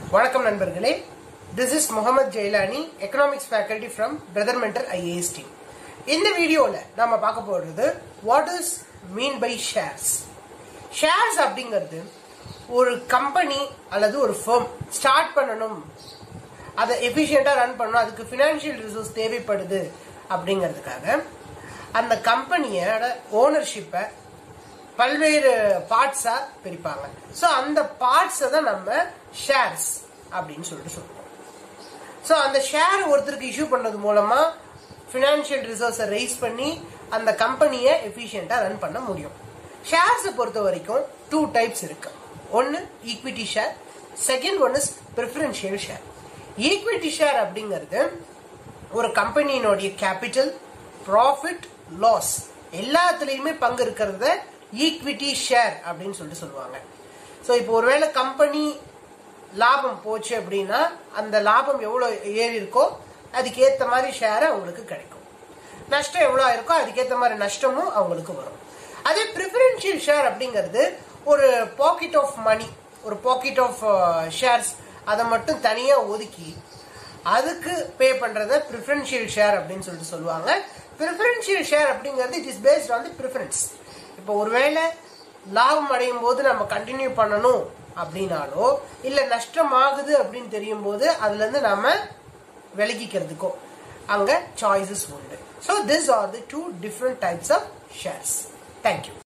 வணக்கம் நண்பர்களே this is Mohammed Jailani economics faculty from brother mentor IAS team இந்த வீடியோவில் நாம பார்க்க போறது what is mean by shares shares அப்படிங்கிறது ஒரு கம்பெனி அல்லது ஒரு ஃபர்ம் ஸ்டார்ட் பண்ணணும் அதை எஃபிஷியண்டாக ரன் பண்ணணும் அதுக்கு ஃபினான்ஷியல் ரிசோர்ஸ் தேவைப்படுது அப்படிங்கிறதுக்காக அந்த கம்பெனியோட ஓனர்ஷிப்பை பல்வேறு பார்ட்ஸா பிரிப்பாங்க ஸோ அந்த பார்ட்ஸை தான் நம்ம ஷேர்ஸ் அப்படின்னு சொல்லிட்டு சொல்லுவோம் ஸோ அந்த ஷேர் ஒருத்தருக்கு இஷ்யூ பண்ணது மூலமா ஃபினான்ஷியல் ரிசோர்ஸை ரைஸ் பண்ணி அந்த கம்பெனியை எஃபிஷியண்டாக ரன் பண்ண முடியும் ஷேர்ஸை பொறுத்த வரைக்கும் டூ டைப்ஸ் இருக்கு ஒன்று equity share second one is preferential share equity share அப்படிங்கிறது ஒரு கம்பெனியினுடைய கேபிட்டல் ப்ராஃபிட் லாஸ் எல்லாத்துலேயுமே பங்கு இருக்கிறத ஈக்விட்டி ஷேர் அப்படின்னு சொல்லிட்டு சொல்லுவாங்க ஸோ இப்போ ஒருவேளை கம்பெனி லாபம் போச்சு அப்படின்னா அந்த லாபம் எவ்வளோ ஏறி இருக்கோ அதுக்கு ஏற்ற மாதிரி ஷேர் அவங்களுக்கு கிடைக்கும் நஷ்டம் எவ்வளோ இருக்கோ அதுக்கேற்ற மாதிரி நஷ்டமும் அவங்களுக்கு வரும் அதே ப்ரிஃபரன்ஷியல் ஷேர் அப்படிங்கிறது ஒரு பாக்கெட் ஆஃப் மணி ஒரு பாக்கெட் ஆஃப் ஷேர்ஸ் அதை மட்டும் தனியாக ஒதுக்கி அதுக்கு பே பண்றத ப்ரிஃபரன்ஷியல் ஷேர் அப்படின்னு சொல்லிட்டு சொல்லுவாங்க ப்ரிஃபரன்ஷியல் ஷேர் அப்படிங்கிறது it is based on the preference இப்போ ஒருவேளை லாபம் அடையும் போது நம்ம கண்டினியூ பண்ணணும் அப்படின்னாலோ இல்ல நஷ்டம் ஆகுது அப்படின்னு தெரியும் போது அதுல இருந்து நாம விலகிக்கிறதுக்கோ அங்க சாய்ஸஸ் உண்டு so this are the two different types of shares thank you